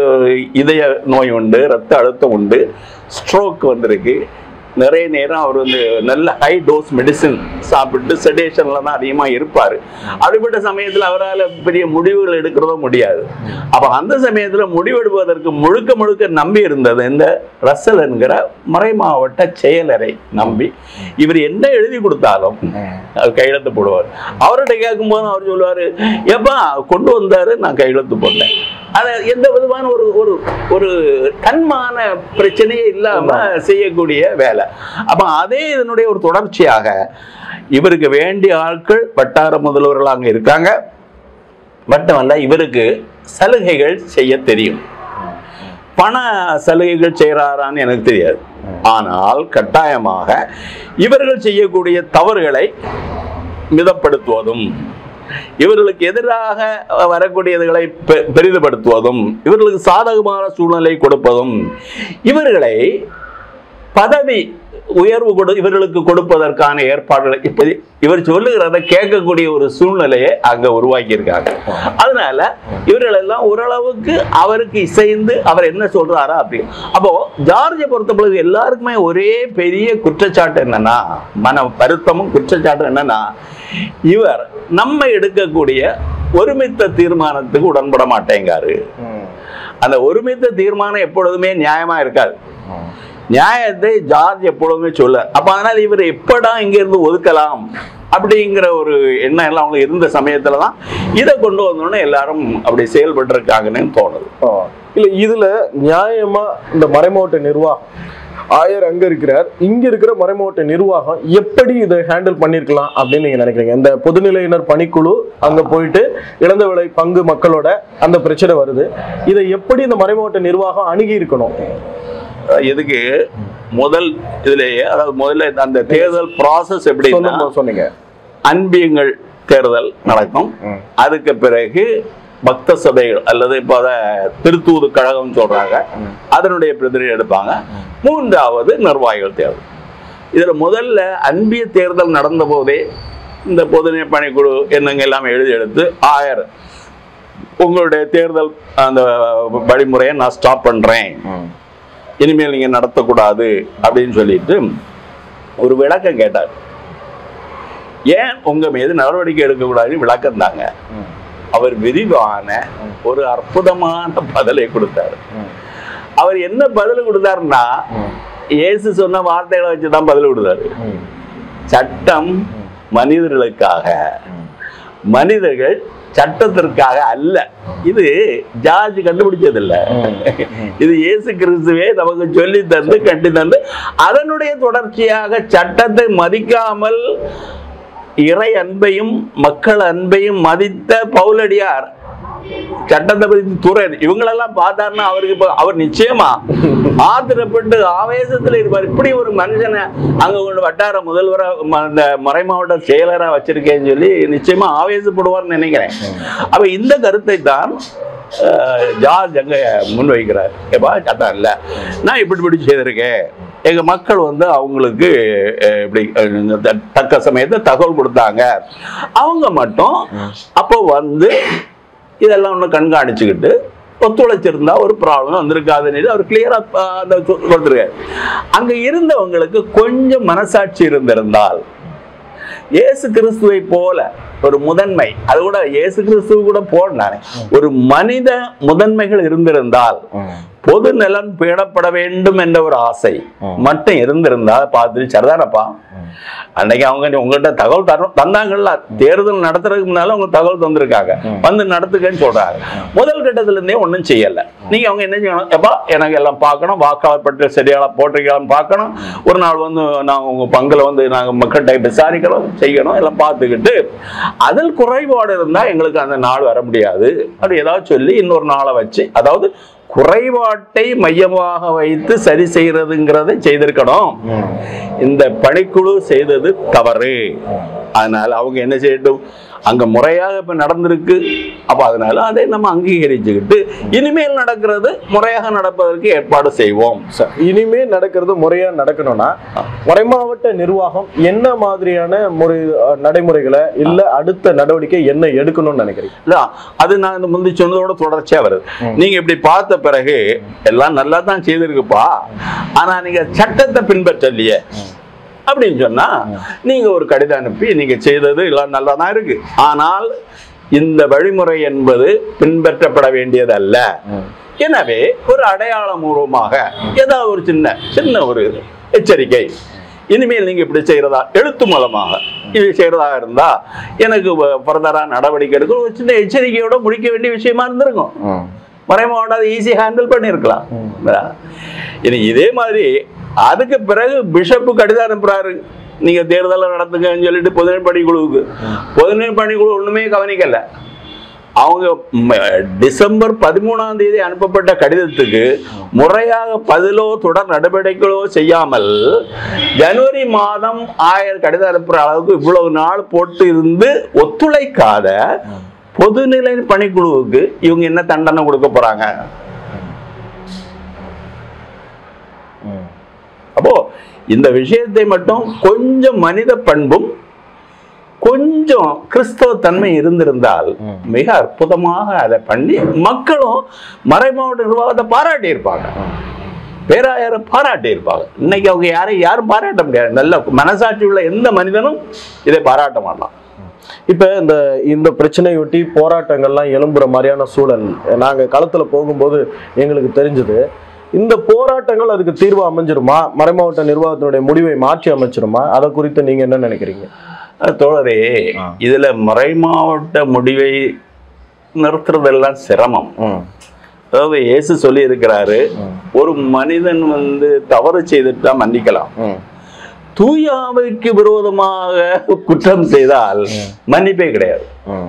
இதய நோய் உண்டு ரத்த அழுத்தம் உண்டு ஸ்ட்ரோக் வந்திருக்கு நிறைய நேரம் அவர் வந்து நல்ல ஹை டோஸ் மெடிசின் சாப்பிட்டு செடேஷன்ல தான் அதிகமா இருப்பாரு அப்படிப்பட்ட சமயத்துல அவரால் பெரிய முடிவுகள் எடுக்கிறதோ முடியாது அப்ப அந்த சமயத்துல முடிவெடுப்பதற்கு முழுக்க முழுக்க நம்பி இருந்தது இந்த ரசல் என்கிற மறை மாவட்ட செயலரை நம்பி இவர் என்ன எழுதி கொடுத்தாலும் அவர் கையெழுத்து போடுவார் அவர்கிட்ட கேட்கும்போது அவர் சொல்லுவாரு ஏப்பா கொண்டு வந்தாரு நான் கையெழுத்து போட்டேன் அது எந்த விதமான ஒரு ஒரு ஒரு தன்மான பிரச்சனையே இல்லாம செய்யக்கூடிய வேலை அப்ப அதே இதனுடைய ஒரு தொடர்ச்சியாக இவருக்கு வேண்டிய ஆட்கள் வட்டார முதல்வர்கள் அங்க இருக்காங்க மட்டுமல்ல இவருக்கு சலுகைகள் செய்ய தெரியும் பண சலுகைகள் செய்கிறாரான்னு எனக்கு தெரியாது ஆனால் கட்டாயமாக இவர்கள் செய்யக்கூடிய தவறுகளை மிதப்படுத்துவதும் இவர்களுக்கு எதிராக வரக்கூடியதுகளை பெ- பெரிதுபடுத்துவதும் இவர்களுக்கு சாதகமான சூழ்நிலை கொடுப்பதும் இவர்களை பதவி உயர்வு கொடு இவர்களுக்கு கொடுப்பதற்கான ஏற்பாடுகளை இப்ப இவர் சொல்லுகிறத கேட்கக்கூடிய ஒரு சூழ்நிலையை அங்க உருவாக்கி இருக்காங்க அதனால இவர்கள் எல்லாம் ஓரளவுக்கு அவருக்கு இசைந்து அவர் என்ன சொல்றாரா அப்படி அப்போ ஜார்ஜை பொறுத்த பொழுது எல்லாருக்குமே ஒரே பெரிய குற்றச்சாட்டு என்னன்னா மன வருத்தமும் குற்றச்சாட்டும் என்னன்னா இவர் நம்ம எடுக்கக்கூடிய ஒருமித்த தீர்மானத்துக்கு உடன்பட மாட்டேங்காரு ம். அந்த ஒருமித்த தீர்மானம் எப்பொழுதுமே நியாயமா இருக்காது ம். நியாயத்தை ஜார்ஜ் எப்பொழுதுமே சொல்ல அப்ப அதனால இவர் எப்படா இங்க இருந்து ஒதுக்கலாம் அப்படிங்கிற ஒரு எண்ணம் எல்லாம் அவங்க இருந்த சமயத்துல தான் இதை கொண்டு வந்தோடனே எல்லாரும் அப்படி செயல்பட்டு இருக்காங்கன்னு தோணுது ஆ. இல்ல இதுல நியாயமா இந்த மறைமாவட்ட நிர்வாகம் ஆயர் அங்க இருக்கிறார் இங்க இருக்கிற மறைமாவட்ட நிர்வாகம் எப்படி இதை ஹேண்டில் பண்ணிருக்கலாம் அப்படின்னு நீங்க நினைக்கிறீங்க இந்த பொதுநிலையினர் பணிக்குழு அங்க போயிட்டு இழந்த விலை பங்கு மக்களோட அந்த பிரச்சனை வருது இதை எப்படி இந்த மறைமாவட்ட நிர்வாகம் அணுகி இருக்கணும் இதுக்கு முதல் இதுலயே அதாவது முதல்ல அந்த தேர்தல் ப்ராசஸ் எப்படின்னா சொல்லுங்க சொன்னீங்க அன்பியங்கள் தேர்தல் நடக்கும் ம். அதுக்கு பிறகு பக்த சபைகள் அல்லது இப்போ அதை திருத்தூது கழகம் சொல்றாங்க அதனுடைய பிரதிநிதி எடுப்பாங்க மூன்றாவது நிர்வாகிகள் தேர்தல் இதுல முதல்ல அன்பிய தேர்தல் நடந்த போதே இந்த பொதுநெ பணிக்குழு என்னங்க எல்லாம் எழுதி எடுத்து ஆயர் உங்களுடைய தேர்தல் அந்த வழிமுறையை நான் ஸ்டாப் பண்றேன் ம். இனிமேல் நீங்க நடத்தக்கூடாது அப்படின்னு சொல்லிட்டு ஒரு விளக்கம் கேட்டார் ஏன் உங்க மீது நடவடிக்கை எடுக்கக்கூடாதுன்னு விளக்கம் தாங்க ம். அவர் விரிவான ஒரு அற்புதமான பதிலை கொடுத்தாரு ம். அவர் என்ன பதில் கொடுத்தாருன்னா ம். இயேசு சொன்ன வார்த்தைகளை வச்சு தான் பதில் கொடுத்தாரு ம். சட்டம் மனிதர்களுக்காக மனிதர்கள் சட்டத்திற்காக அல்ல இது ஜார்ஜ் கண்டுபிடிச்சது இல்ல இது இயேசு கிறிஸ்துவே நமக்கு சொல்லி தந்து கட்டி தந்து அதனுடைய தொடர்ச்சியாக சட்டத்தை மதிக்காமல் இறை அன்பையும் மக்கள் அன்பையும் மதித்த பவுலடியார் சட்டத்தை பத்தி துறை இவங்களெல்லாம் பார்த்தாருன்னா அவருக்கு இப்ப அவர் நிச்சயமா ஆத்திரப்பட்டு ஆவேசத்துல இருப்பார் இப்படி ஒரு மனுஷனை அங்க கொண்டு வட்டார முதல்வரா ம- இந்த மறைமாவட்ட செயலரா வச்சிருக்கேன்னு சொல்லி நிச்சயமா ஆவேசப்படுவார்னு நினைக்கிறேன் அப்ப இந்த கருத்தை தான் அஹ், ஜார்ஜ் அங்க முன்வைக்கிறார் ஏப்பா சட்டம் இல்லை நான் இப்படி இப்படி செய்திருக்கேன் எங்க மக்கள் வந்து அவங்களுக்கு அஹ், இப்படி அஹ், த- தக்க சமயத்தை தகவல் கொடுத்தாங்க அவங்க மட்டும் அப்போ வந்து இதெல்லாம் ஒன்று கண்காணிச்சுக்கிட்டு ஒத்துழைச்சிருந்தா ஒரு ப்ராப்ளம் வந்திருக்காதுன்னு அவர் கிளியரா அந்த சொ- கொடுத்திருக்காரு அங்க இருந்தவங்களுக்கு கொஞ்சம் மனசாட்சி இருந்திருந்தால் இயேசு கிறிஸ்துவை போல ஒரு முதன்மை அது கூட இயேசு கிறிஸ்துவ கூட போனானே ஒரு மனித முதன்மைகள் இருந்திருந்தால் பொது நலன் பேணப்பட வேண்டும் என்ற ஒரு ஆசை மட்டும் இருந்திருந்தா பார்த்துட்டு சரிதானப்பா அன்னைக்கு அவங்க உங்ககிட்ட தகவல் தரணும் தந்தாங்கல்ல தேர்தல் நடத்துறதுக்கு முன்னால அவங்க தகவல் தந்திருக்காங்க வந்து நடத்துக்கன்னு சொல்றாங்க முதல் கட்டத்துல இருந்தே ஒண்ணும் செய்யல நீங்க அவங்க என்ன செய்யணும் எப்பா எனக்கு எல்லாம் பார்க்கணும் வாக்காளர் பட்டியல் சரியான போட்டிருக்கான்னு பார்க்கணும் ஒரு நாள் வந்து நாங்க உங்க பங்குல வந்து நாங்க மக்கள்கிட்ட விசாரிக்கணும் செய்யணும் எல்லாம் பார்த்துக்கிட்டு அதில் குறைபாடு இருந்தா எங்களுக்கு அந்த நாள் வர முடியாது அப்படி ஏதாவது சொல்லி இன்னொரு நாளை வச்சு அதாவது குறைபாட்டை மையமாக வைத்து சரி செய்யறதுங்கிறதை செய்திருக்கணும் இந்த பணிக்குழு செய்தது தவறு அதனால அவங்க என்ன செய்யட்டும் அங்க முறையாக இப்ப நடந்திருக்கு அப்ப அதனால அதை நம்ம அங்கீகரிச்சுக்கிட்டு இனிமேல் நடக்கிறது முறையாக நடப்பதற்கு ஏற்பாடு செய்வோம் சார் இனிமே நடக்கிறது முறையா நடக்கணும்னா மறைமாவட்ட நிர்வாகம் என்ன மாதிரியான முறை அஹ், நடைமுறைகளை இல்ல அடுத்த நடவடிக்கை என்ன எடுக்கணும்னு நினைக்கிறீங்க இல்ல அது நான் இந்த முந்தி சொன்னதோட தொடர்ச்சியா வருது நீங்க இப்படி பார்த்த பிறகு எல்லாம் நல்லா தான் செய்திருக்குப்பா ஆனா நீங்க சட்டத்தை பின்பற்றலையே அப்படின்னு சொன்னா நீங்க ஒரு கடிதம் அனுப்பி நீங்க செய்தது எல்லாம் நல்லா தான் இருக்கு ஆனால் இந்த வழிமுறை என்பது பின்பற்றப்பட வேண்டியதல்ல எனவே ஒரு அடையாளபூர்வமாக ஏதாவது ஒரு சின்ன சின்ன ஒரு எச்சரிக்கை இனிமேல் நீங்க இப்படி செய்யறதா எழுத்து மூலமாக இது செய்யறதா இருந்தா எனக்கு ஃபர்தரா நடவடிக்கை எடுக்க ஒரு சின்ன எச்சரிக்கையோட முடிக்க வேண்டிய விஷயமா இருந்திருக்கும் மறைமுகோட அதை ஈஸி ஹேண்டில் பண்ணியிருக்கலாம் இனி இதே மாதிரி அதுக்கு பிறகு பிஷப்பு கடிதம் அனுப்புறாரு நீங்க தேர்தலை நடத்துங்கன்னு சொல்லிட்டு பொதுநெறி பணிக்குழுவுக்கு பொதுநெறி பணிக்குழு ஒண்ணுமே கவனிக்கல அவங்க ம- டிசம்பர் பதிமூணாம் தேதி அனுப்பப்பட்ட கடிதத்துக்கு முறையாக பதிலோ தொடர் நடவடிக்கைகளோ செய்யாமல் ஜனவரி மாதம் ஆயிரம் கடிதம் அனுப்புற அளவுக்கு இவ்வளவு நாள் போட்டு இருந்து ஒத்துழைக்காத பொதுநிலை பணிக்குழுவுக்கு இவங்க என்ன தண்டனை கொடுக்க போறாங்க அப்போ இந்த விஷயத்தை மட்டும் கொஞ்சம் மனித பண்பும் கொஞ்சம் கிறிஸ்தவ தன்மை இருந்திருந்தால் மிக அற்புதமாக அதை பண்ணி மக்களும் மறைமாவட்ட நிர்வாகத்தை பாராட்டி இருப்பாங்க பேராயரை பாராட்டி இருப்பாங்க இன்னைக்கு அவங்க யாரையும் யாரும் பாராட்ட முடியாது நல்ல மனசாட்சி உள்ள எந்த மனிதனும் இதை பாராட்ட மாட்டான் இப்ப இந்த இந்த பிரச்சனையொட்டி போராட்டங்கள்லாம் எழும்புற மாதிரியான சூழல் நாங்க களத்துல போகும்போது எங்களுக்கு தெரிஞ்சது இந்த போராட்டங்கள் அதுக்கு தீர்வு அமைஞ்சிருமா மறைமாவட்ட நிர்வாகத்தினுடைய முடிவை மாற்றி அமைச்சிருமா அதை குறித்து நீங்க என்ன நினைக்கிறீங்க அஹ் தோழரே இதுல மறைமாவட்ட முடிவை நிறுத்துறதெல்லாம் சிரமம் அதாவது இயேசு சொல்லி இருக்கிறாரு ஒரு மனிதன் வந்து தவறு செய்துட்டா மன்னிக்கலாம் தூயாவைக்கு விரோதமாக குற்றம் செய்தால் மன்னிப்பே கிடையாது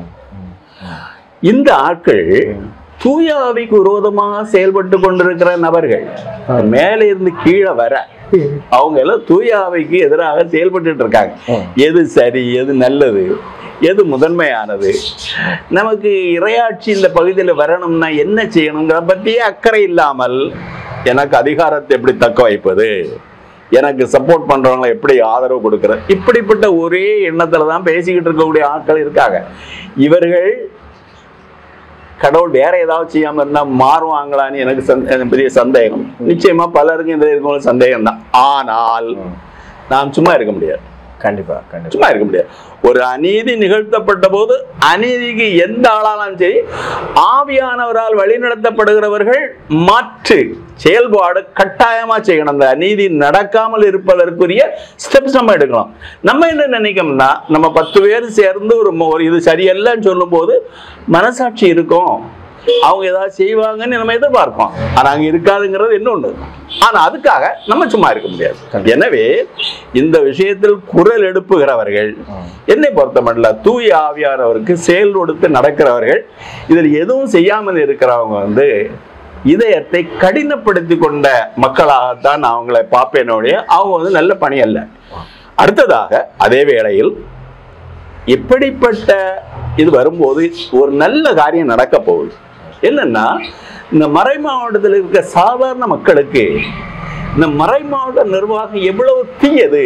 இந்த ஆட்கள் தூயாவைக்கு விரோதமாக செயல்பட்டு கொண்டிருக்கிற நபர்கள் மேலே இருந்து கீழே வர அவங்க எல்லாம் தூயாவைக்கு எதிராக செயல்பட்டு இருக்காங்க எது சரி எது நல்லது எது முதன்மையானது நமக்கு இரையாட்சி இந்த பகுதியில் வரணும்னா என்ன செய்யணுங்கிறத பற்றியே அக்கறை இல்லாமல் எனக்கு அதிகாரத்தை எப்படி தக்க வைப்பது எனக்கு சப்போர்ட் பண்றவங்களை எப்படி ஆதரவு கொடுக்கறது இப்படிப்பட்ட ஒரே எண்ணத்துல தான் பேசிக்கிட்டு இருக்கக்கூடிய ஆட்கள் இருக்காங்க இவர்கள் கடவுள் வேற ஏதாவது செய்யாம இருந்தா மாறுவாங்களான்னு எனக்கு சந்த- எனக்கு பெரிய சந்தேகம் நிச்சயமா பலருக்கும் இந்த இருக்கும் சந்தேகம் தான் ஆனால் நாம் சும்மா இருக்க முடியாது கண்டிப்பா கண்டிப்பா சும்மா இருக்க முடியாது ஒரு அநீதி நிகழ்த்தப்பட்ட போது அநீதிக்கு எந்த ஆளாலும் சரி ஆவியானவரால் வழிநடத்தப்படுகிறவர்கள் மாற்று செயல்பாடு கட்டாயமா செய்யணும் அந்த அநீதி நடக்காமல் இருப்பதற்குரிய ஸ்டெப்ஸ் நம்ம எடுக்கணும் நம்ம என்ன நினைக்கணும்னா நம்ம பத்து பேர் சேர்ந்து ஒரு மோ- ஒரு இது சரியல்லன்னு சொல்லும்போது மனசாட்சி இருக்கும் அவங்க ஏதாவது செய்வாங்கன்னு நம்ம எதிர்பார்ப்போம் ஆனா அங்க இருக்காதுங்கிறது இன்னொன்று ஆனா அதுக்காக நம்ம சும்மா இருக்க முடியாது எனவே இந்த விஷயத்தில் குரல் எழுப்புகிறவர்கள் என்னை பொறுத்தமட்டில் தூய ஆவியானவருக்கு செயல் கொடுத்து நடக்கிறவர்கள் இதில் எதுவும் செய்யாமல் இருக்கிறவங்க வந்து இதயத்தை கடினப்படுத்தி கொண்ட மக்களாகத்தான் நான் அவங்களை பார்ப்பேனே ஒழிய அவங்க வந்து நல்ல பணி அல்ல அடுத்ததாக அதே வேளையில் இப்படிப்பட்ட இது வரும்போது ஒரு நல்ல காரியம் நடக்க போகுது என்னன்னா இந்த மறை மாவட்டத்தில் இருக்க சாதாரண மக்களுக்கு இந்த மறை மாவட்ட நிர்வாகம் எவ்வளவு தீயது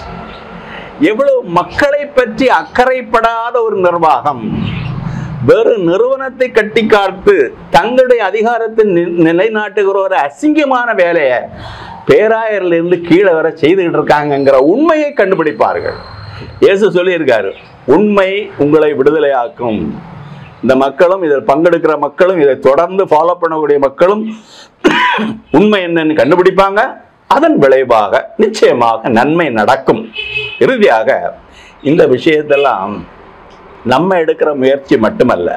எவ்வளவு மக்களை பற்றி அக்கறைப்படாத ஒரு நிர்வாகம் வெறும் நிறுவனத்தை கட்டி காத்து தங்களுடைய அதிகாரத்தை நி- நிலைநாட்டுகிற ஒரு அசிங்கமான வேலையை பேராயர்ல இருந்து கீழே வர செய்துகிட்டு இருக்காங்கங்கிற உண்மையை கண்டுபிடிப்பார்கள் இயேசு சொல்லியிருக்காரு உண்மை உங்களை விடுதலையாக்கும் இந்த மக்களும் இதில் பங்கெடுக்கிற மக்களும் இதை தொடர்ந்து ஃபாலோ பண்ணக்கூடிய மக்களும் உண்மை என்னன்னு கண்டுபிடிப்பாங்க அதன் விளைவாக நிச்சயமாக நன்மை நடக்கும் இறுதியாக இந்த விஷயத்தெல்லாம் நம்ம எடுக்கிற முயற்சி மட்டுமல்ல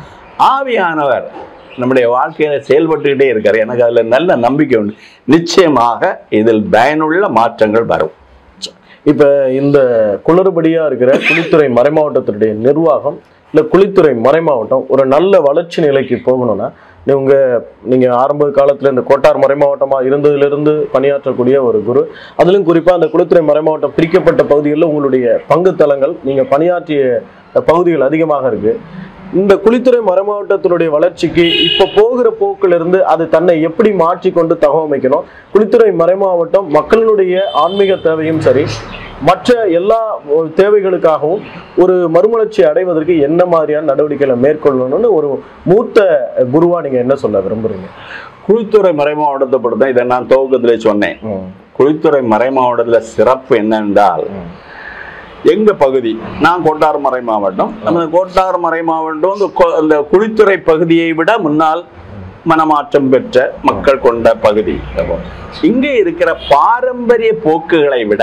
ஆவியானவர் நம்முடைய வாழ்க்கையில செயல்பட்டுக்கிட்டே இருக்கார் எனக்கு அதுல நல்ல நம்பிக்கை உண்டு நிச்சயமாக இதில் பயனுள்ள மாற்றங்கள் வரும் இப்ப இந்த குளறுபடியா இருக்கிற குளித்துறை மறைமாவட்டத்தினுடைய நிர்வாகம் இல்ல குளித்துறை மறைமாவட்டம் ஒரு நல்ல வளர்ச்சி நிலைக்கு போகணும்னா நீங்க நீங்க ஆரம்ப காலத்துல இந்த கோட்டார் மறைமாவட்டமா இருந்ததிலிருந்து பணியாற்றக்கூடிய ஒரு குரு அதிலும் குறிப்பா அந்த குளித்துறை மறைமாவட்டம் பிரிக்கப்பட்ட பகுதிகளில் உங்களுடைய பங்கு தலங்கள் நீங்க பணியாற்றிய பகுதிகள் அதிகமாக இருக்கு இந்த குளித்துறை மறைமாவட்டத்தினுடைய வளர்ச்சிக்கு இப்ப போகிற போக்குல இருந்து அது தன்னை எப்படி மாற்றி கொண்டு தகவமைக்கணும் குளித்துறை மறைமாவட்டம் மக்களுடைய ஆன்மீக தேவையும் சரி மற்ற எல்லா ஒரு தேவைகளுக்காகவும் ஒரு மறுமலர்ச்சி அடைவதற்கு என்ன மாதிரியான நடவடிக்கைகளை மேற்கொள்ளணும்னு ஒரு மூத்த குருவா நீங்க என்ன சொல்ல விரும்புறீங்க குழித்துறை மறைமாவட்டத்தை பொறுத்த இதை நான் துவக்கத்திலே சொன்னேன் குழித்துறை மறைமாவட்டத்துல சிறப்பு என்னென்றால் எங்க பகுதி நான் கோட்டார் மறை மாவட்டம் அந்த கோட்டார் மறை மாவட்டம் இந்த கொ- அந்த குழித்துறை பகுதியை விட முன்னால் மனமாற்றம் பெற்ற மக்கள் கொண்ட பகுதி இங்கே இருக்கிற பாரம்பரிய போக்குகளை விட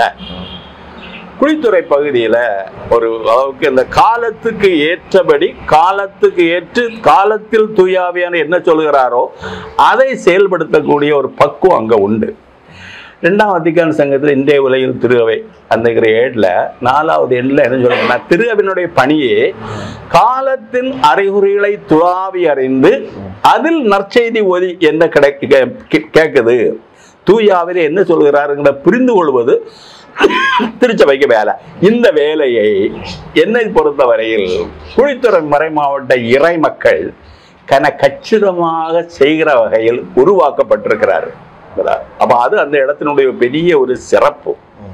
குழித்துறை பகுதியில ஒரு அளவுக்கு இந்த காலத்துக்கு ஏற்றபடி காலத்துக்கு ஏற்று காலத்தில் தூயாவியான என்ன சொல்கிறாரோ அதை செயல்படுத்தக்கூடிய ஒரு பக்குவம் அங்க உண்டு ரெண்டாம் வத்திக்கான் சங்கத்தில் இந்திய உலகில் திருவை அந்த ஏட்ல நாலாவது எண்ணில் என்ன சொல்லுங்கன்னா திருவினுடைய பணியே காலத்தின் அறிகுறிகளை துளாவி அறிந்து அதில் நற்செய்தி ஒதி என்ன கிடைக்க கே- கேட்குது தூயாவிலே என்ன சொல்கிறாருங்கிற புரிந்து கொள்வது திருச்சபைக்கு வேலை இந்த வேலையை என்னை பொறுத்தவரையில் குழித்துறை மறை மாவட்ட இறை மக்கள் கன கச்சிதமாக செய்கிற வகையில் உருவாக்கப்பட்டிருக்கிறார் அப்ப அது அந்த இடத்தினுடைய பெரிய ஒரு சிறப்பு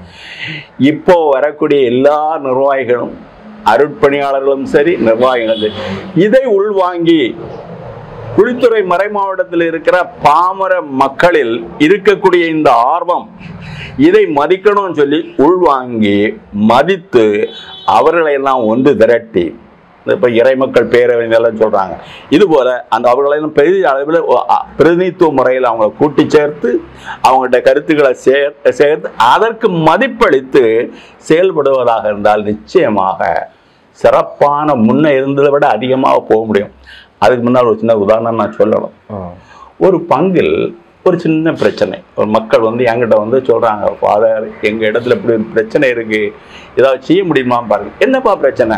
இப்போ வரக்கூடிய எல்லா நிர்வாகிகளும் அருட்பணியாளர்களும் சரி நிர்வாகிகளும் சரி இதை உள்வாங்கி குழித்துறை மறை மாவட்டத்தில் இருக்கிற பாமர மக்களில் இருக்கக்கூடிய இந்த ஆர்வம் இதை மதிக்கணும்னு சொல்லி உள்வாங்கி மதித்து அவர்களை எல்லாம் ஒன்று திரட்டி இப்போ இறைமக்கள் பேரவைங்க எல்லாம் சொல்றாங்க இது போல அந்த அவர்களெல்லாம் பெரிய அளவில் ஒ- அ- பிரதிநிதித்துவ முறையில் அவங்கள கூட்டி சேர்த்து அவங்கள்ட்ட கருத்துக்களை சேர் சேர்த்து அதற்கு மதிப்பளித்து செயல்படுவதாக இருந்தால் நிச்சயமாக சிறப்பான முன்ன இருந்ததை விட அதிகமாக போக முடியும் அதுக்கு முன்னால் ஒரு சின்ன உதாரணம் நான் சொல்லணும் ஒரு பங்கில் ஒரு சின்ன பிரச்சனை ஒரு மக்கள் வந்து என்கிட்ட வந்து சொல்றாங்க ஃபாதர் எங்க இடத்துல இப்படி ஒரு பிரச்சனை இருக்கு ஏதாவது செய்ய முடியுமா பாருங்க என்னப்பா பிரச்சனை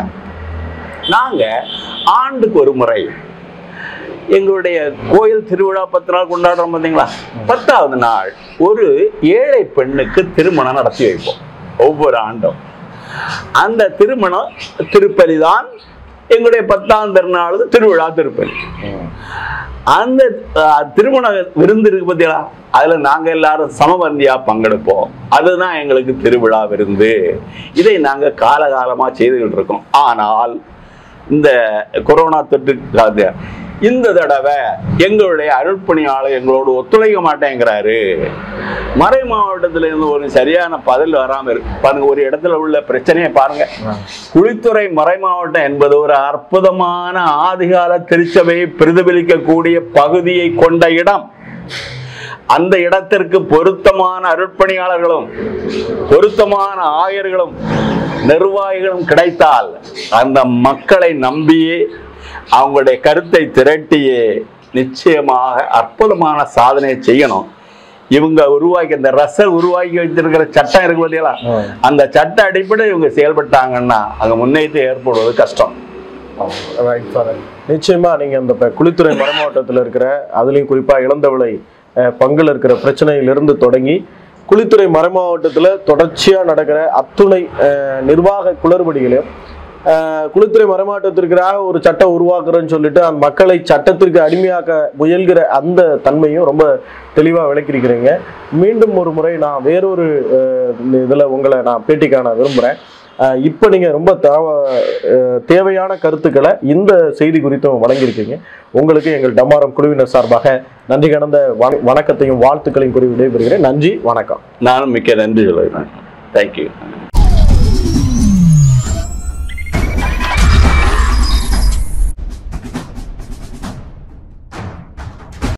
நாங்க ஆண்டுக்கு ஒரு முறை எங்களுடைய கோயில் திருவிழா பத்து நாள் கொண்டாடுறோம் பார்த்தீங்களா பத்தாவது நாள் ஒரு ஏழை பெண்ணுக்கு திருமணம் நடத்தி வைப்போம் ஒவ்வொரு ஆண்டும் அந்த திருமணம் திருப்பலி தான் எங்களுடைய பத்தாம் திருநாள் திருவிழா திருப்பலி அந்த அஹ், திருமண விருந்து இருக்கு பார்த்தீங்களா அதுல நாங்க எல்லாரும் சமபந்தியா பங்கெடுப்போம் அதுதான் எங்களுக்கு திருவிழா விருந்து இதை நாங்க காலகாலமா செய்துகிட்டு இருக்கோம் ஆனால் இந்த கொரோனா தொற்று காலத்துல இந்த தடவை எங்களுடைய அருட்பணியாளர் எங்களோடு ஒத்துழைக்க மாட்டேங்கிறாரு மறை மாவட்டத்துல இருந்து ஒரு சரியான பதில் வராம இருக்கு பாருங்க ஒரு இடத்துல உள்ள பிரச்சனையை பாருங்க குளித்துறை மறை மாவட்டம் என்பது ஒரு அற்புதமான ஆதிகால திருச்சபையை பிரதிபலிக்கக்கூடிய பகுதியை கொண்ட இடம் அந்த இடத்திற்கு பொருத்தமான அருட்பணியாளர்களும் பொருத்தமான ஆயர்களும் நிர்வாகிகளும் கிடைத்தால் அந்த மக்களை நம்பியே அவங்களுடைய கருத்தை திரட்டியே நிச்சயமாக அற்புதமான சாதனையை செய்யணும் இவங்க உருவாக்கி இந்த ரசல் உருவாக்கி வச்சிருக்கிற சட்டம் இருக்கு பார்த்தீங்களா அந்த சட்ட அடிப்படை இவங்க செயல்பட்டாங்கன்னா அங்க முன்னேற்றம் ஏற்படுவது கஷ்டம் Right, father. நிச்சயமா நீங்க அந்த இப்ப குளித்துறை மறைமாவட்டத்தில் இருக்கிற அதுலயும் குறிப்பா இளந்தவளை அஹ், பங்குல இருக்கிற பிரச்சனையிலிருந்து தொடங்கி குளித்துறை மறைமாவட்டத்துல தொடர்ச்சியா நடக்கிற அத்துணை அஹ், நிர்வாக குளறுபடிகளையும் அஹ், குழுத்துறை மறைமாற்றத்திற்காக ஒரு சட்டம் உருவாக்குறேன்னு சொல்லிட்டு அந்த மக்களை சட்டத்திற்கு அடிமையாக்க முயல்கிற அந்த தன்மையும் ரொம்ப தெளிவாக விளக்கியிருக்கிறீங்க மீண்டும் ஒரு முறை நான் வேறொரு அஹ், இதுல உங்களை நான் பேட்டி காண விரும்புகிறேன் இப்போ நீங்கள் ரொம்ப தேவ- அஹ், தேவையான கருத்துக்களை இந்த செய்தி குறித்தும் வழங்கியிருக்கீங்க உங்களுக்கு எங்கள் டமாரம் குழுவினர் சார்பாக நன்றி கடந்த வண- வணக்கத்தையும் வாழ்த்துக்களையும் கூறி விடைபெறுகிறேன் நன்றி வணக்கம் நானும் மிக்க நன்றி சொல்கிறேன் தேங்க்யூ